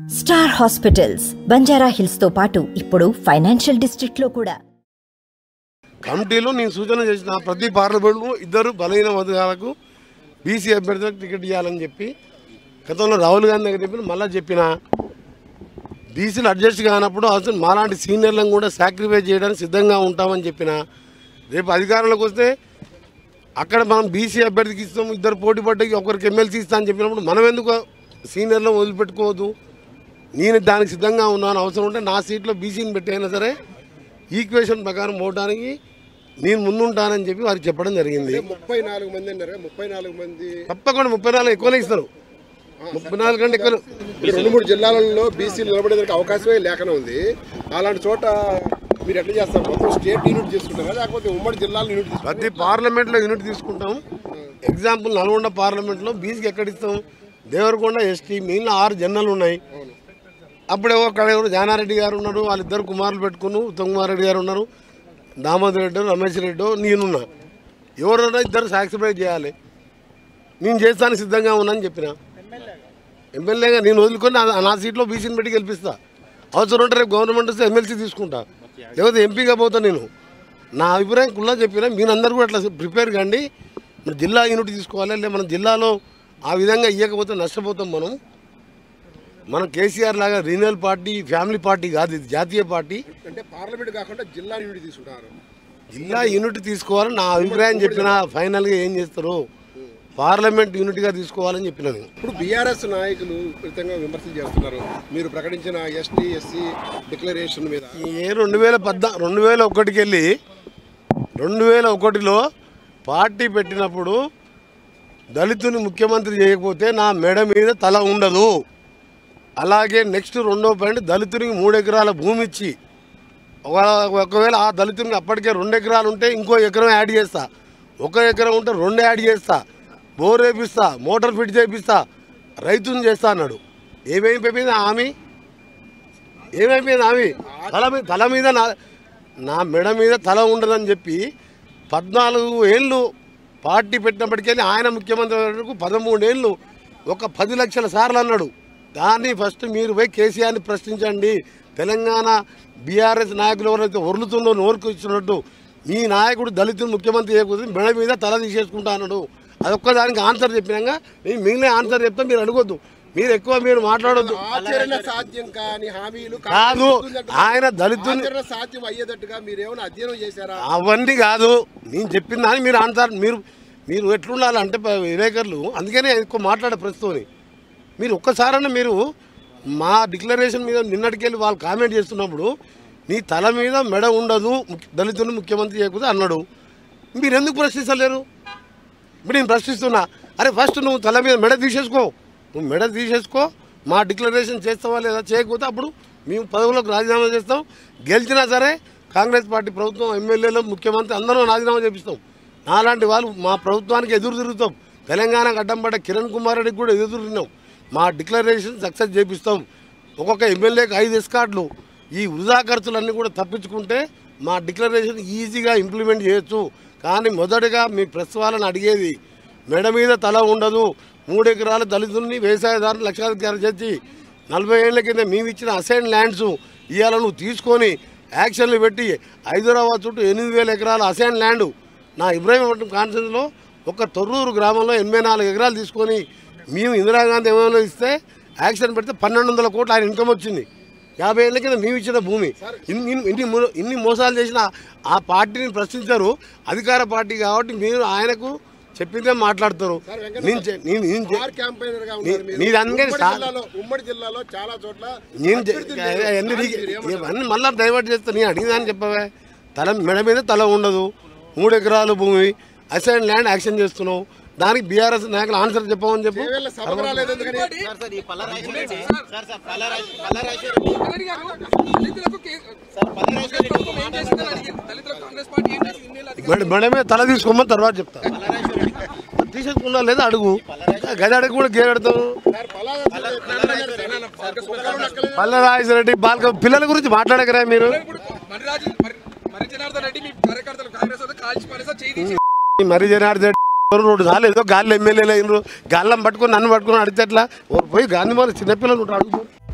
Star hospitals Banjara hills తో పాటు ఇప్పుడు ఫైనాన్షియల్ డిస్ట్రిక్ట్ లో కూడా కమిటీలో నేను సూచన చేసిన ప్రతి పార్లమెంట్లో ఇద్దరు బలహీన వర్గాలకు బీసీ అభ్యర్థులకు టికెట్ ఇవ్వాలని చెప్పి గతంలో రాహుల్ గాంధీ దగ్గర చెప్పిన మళ్ళీ చెప్పిన బీసీలు అడ్జస్ట్ కానప్పుడు అసలు మాలాంటి సీనియర్లను కూడా సాక్రిఫైస్ చేయడానికి సిద్ధంగా ఉంటామని చెప్పిన రేపు అధికారంలోకి వస్తే అక్కడ మనం బీసీ అభ్యర్థికి ఇస్తాం ఇద్దరు పోటీ పడ్డకి ఒకరికి ఎమ్మెల్సీ ఇస్తా అని చెప్పినప్పుడు మనం ఎందుకు సీనియర్లను వదిలిపెట్టుకోవద్దు నేను దానికి సిద్ధంగా ఉన్నాను అవసరం ఉంటే నా సీట్లో బీసీని పెట్టైనా సరే ఈక్వేషన్ ప్రకారం పోవడానికి నేను ముందుంటానని చెప్పి వారికి చెప్పడం జరిగింది ముప్పై నాలుగు మంది అన్నారు కదా, ముప్పై నాలుగు మంది తప్పకుండా ముప్పై నాలుగు ఎక్కువనే ఇస్తారు ముప్పై నాలుగు కంటే ఎక్కువ ఈ రెండు మూడు జిల్లాలలో బీసీలు నిలబడేదానికి అవకాశమే లేకనే ఉంది అలాంటి చోట మీరు ఎట్లా చేస్తారు మొత్తం స్టేట్ యూనిట్ తీసుకుంటారా లేకపోతే ఉమ్మడి జిల్లాల యూనిట్ తీసుకుంటారా ప్రతి పార్లమెంట్లో యూనిట్ తీసుకుంటాం ఎగ్జాంపుల్ నల్గొండ పార్లమెంట్లో బీసీకి ఎక్కడ ఇస్తాం దేవరకొండ ఎస్టీ మిగిలిన ఆరు జనరల్ ఉన్నాయి అప్పుడేవో అక్కడ ఎవరు జానారెడ్డి గారు ఉన్నారు వాళ్ళిద్దరు కుమారులు పెట్టుకుని ఉత్తమ్ కుమార్ రెడ్డి గారు ఉన్నారు దామోదర్ రెడ్డి రమేష్ రెడ్డి నేనున్నా ఎవరన్నా ఇద్దరు సాక్రిఫైస్ చేయాలి నేను చేస్తాను సిద్ధంగా ఉన్నాను చెప్పిన ఎమ్మెల్యేగా నేను వదులుకొని నా- నా సీట్లో బీసీని పెట్టి గెలిపిస్తా అవసరం ఉంటే రేపు గవర్నమెంట్ వస్తే ఎమ్మెల్సీ తీసుకుంటా లేకపోతే ఎంపీగా పోతా నేను నా అభిప్రాయం కుల్లా చెప్పిన మీరందరూ కూడా అట్లా ప్రిపేర్ కండి మన జిల్లా యూనిట్ తీసుకోవాలి లేదా మన జిల్లాలో ఆ విధంగా ఇవ్వకపోతే నష్టపోతాం మనం మనం కేసీఆర్ లాగా రీజనల్ పార్టీ ఫ్యామిలీ పార్టీ కాదు ఇది జాతీయ పార్టీ అంటే పార్లమెంట్ కాకుండా జిల్లా యూనిట్ తీసుకుంటారు జిల్లా యూనిట్ తీసుకోవాలని నా అభిప్రాయం చెప్పిన ఫైనల్గా ఏం చేస్తారు పార్లమెంట్ యూనిట్గా తీసుకోవాలని చెప్పిన నేను ఇప్పుడు బీఆర్ఎస్ నాయకులు విపరీతంగా విమర్శలు చేస్తున్నారు మీరు ప్రకటించిన ఎస్టీ ఎస్సీ డిక్లరేషన్ మీద ఏ రెండు వేల పద్నా రెండు వేల ఒకటికి వెళ్ళి రెండు వేల ఒకటిలో పార్టీ పెట్టినప్పుడు దళితుని ముఖ్యమంత్రి చేయకపోతే నా మెడ మీద తల ఉండదు అలాగే నెక్స్ట్ రెండో పాయింట్ దళితునికి మూడు ఎకరాల భూమి ఇచ్చి ఒక- ఒకవేళ ఆ దళితునికి అప్పటికే రెండు ఎకరాలు ఉంటే ఇంకో ఎకరం యాడ్ చేస్తా ఒక ఎకరం ఉంటే రెండు యాడ్ చేస్తా బోర్ వేపిస్తా మోటార్ ఫిట్ చేపిస్తా రైతుని చేస్తా అన్నాడు ఏమైపోయింది హామీ ఏమైపోయింది ఆమె తల మీద తల మీద నా నా మెడ మీద తల ఉండదని చెప్పి పద్నాలుగు ఏళ్ళు పార్టీ పెట్టినప్పటికీ ఆయన ముఖ్యమంత్రి వరకు పదమూడు ఏళ్ళు ఒక పది లక్షల సార్లు అన్నాడు దాన్ని ఫస్ట్ మీరు పోయి కేసీఆర్ని ప్రశ్నించండి తెలంగాణ బీఆర్ఎస్ నాయకులు ఎవరైతే ఒరులుతుందో నోరుకు ఇచ్చినట్టు మీ నాయకుడు దళితులు ముఖ్యమంత్రి చేయకపోతే మెడ మీద తల తీసేసుకుంటా అన్నాడు అదొక్క దానికి ఆన్సర్ చెప్పినాక నేను మిగిలిన ఆన్సర్ చెప్తే మీరు అడగొద్దు మీరు ఎక్కువ మీరు మాట్లాడొద్దు ఆచరణ సాధ్యం కాని హామీలు కాదు ఆయన దళితుని ఆచరణ సాధ్యం అయ్యేటట్టుగా మీరు ఏమైనా అధ్యయనం చేశారా అవన్నీ కాదు నేను చెప్పిన దాన్ని మీరు ఆన్సర్ మీరు మీరు ఎట్లుండాలంటే ప- విలేకరులు అందుకనే ఎక్కువ మాట్లాడే ప్రస్తుతం మీరు ఒక్కసారన్నా మీరు మా డిక్లరేషన్ మీద నిన్నటికెళ్ళి వాళ్ళు కామెంట్ చేస్తున్నప్పుడు నీ తల మీద మెడ ఉండదు ముఖ్య- దళితుని ముఖ్యమంత్రి చేయకపోతే అన్నాడు మీరు ఎందుకు ప్రశ్నిస్తలేరు ఇప్పుడు నేను ప్రశ్నిస్తున్నా అరే ఫస్ట్ నువ్వు తల మీద మెడ తీసేసుకో నువ్వు మెడ తీసేసుకో మా డిక్లరేషన్ చేస్తావా లేదా చేయకపోతే అప్పుడు మేము పదవులకు రాజీనామా చేస్తాం గెలిచినా సరే కాంగ్రెస్ పార్టీ ప్రభుత్వం ఎమ్మెల్యేలు ముఖ్యమంత్రి అందరూ రాజీనామా చేపిస్తాం నాలాంటి వాళ్ళు మా ప్రభుత్వానికి ఎదురు తిరుగుతాం తెలంగాణకు అడ్డం పడ్డ కిరణ్ కుమార్ రెడ్డికి కూడా ఎదురు తిరిగినాం మా డిక్లరేషన్ సక్సెస్ చేపిస్తాం ఒక్కొక్క ఎమ్మెల్యేకి ఐదు ఎస్కాట్లు ఈ వృధా ఖర్చులన్నీ కూడా తప్పించుకుంటే మా డిక్లరేషన్ ఈజీగా ఇంప్లిమెంట్ చేయొచ్చు కానీ మొదటగా మీ ప్రెస్ వాళ్ళని అడిగేది మెడ మీద తల ఉండదు మూడు ఎకరాల దళితుల్ని వ్యవసాయదారులు లక్షాధికారి చేసి నలభై ఏళ్ల కింద మేము ఇచ్చిన అసైన్ ల్యాండ్స్ ఇవాళ నువ్వు తీసుకొని యాక్షన్లు పెట్టి హైదరాబాద్ చుట్టూ ఎనిమిది వేల ఎకరాల అసైన్ ల్యాండ్ నా ఇబ్రాహీంపట్నం కాన్స్టిట్యూన్సీలో ఒక తొర్రూరు గ్రామంలో ఎనభై నాలుగు ఎకరాలు తీసుకొని మేము ఇందిరాగాంధీ ఏమైనా ఇస్తే యాక్షన్ పెడితే పన్నెండు వందల కోట్లు ఆయన ఇన్కమ్ వచ్చింది యాభై ఏళ్ళ కింద మేము ఇచ్చిన భూమి ఇన్ని ఇన్ని- ఇన్ని మో- ఇన్ని మోసాలు చేసిన ఆ పార్టీని ప్రశ్నించారు అధికార పార్టీ కాబట్టి మీరు ఆయనకు చెప్పిందే మాట్లాడతారు నేను చె- నేను నేను చె- స్టార్ క్యాంపెయినర్ గా ఉన్నారు మీరు. మీరు అందుకని ఉమ్మడి స్టార్- జిల్లాలో ఉమ్మడి జిల్లాలో చాలా చోట్ల నేను చె- అభ్యర్థులు లేరు. అన్ని దానికి రీ- మీరు ఏమంటారు? ఇవన్నీ మళ్ళీ డైవర్ట్ చేస్తా నేను అడిగిందని చెప్పవే తల మెడ మీద తల ఉండదు మూడు ఎకరాల భూమి అసైన్ ల్యాండ్ యాక్షన్ చేస్తున్నావు దానికి బీఆర్ఎస్ నాయకులు ఆన్సర్ చెప్పమని చెప్పు దేవేళ్ళ సభకు రాలేదు ఎందుకని దళితులకు కే- కాంగ్రెస్ ప్రభుత్వం ఏం చేసిందని అడిగింది. దళితులకు కాంగ్రెస్ పార్టీ ఏం చేసింది? ఇన్నేళ్ళ మెడ మెడ మీద తల తీసుకోమని తర్వాత చెప్తా తీసేసుకున్నా లేదా అడుగు గది అడుగు కూడా గేడెడతావు సార్ పలానా పల్లరాజరెడ్డి బాలక పిల్లల గురించి మాట్లాడకరా మీరు ఇప్పుడు మర్రిరాజు మరి మరి జనార్దన్ రెడ్డి మీ కార్యకర్తలు కాంగ్రెస్ వద్ద కాల్చి పడేసా చేయి తీసి ఈ మరి జనార్దన్ రెండు సార్లు ఏదో గాలి ఎమ్మెల్యేలు అయినరు గాళ్ళం పట్టుకొని నన్ను పట్టుకొని అడిగితే ఎట్లా ఓ పోయి గాంధీ మరి చిన్నపిల్లలు ఉంటారు అడుగు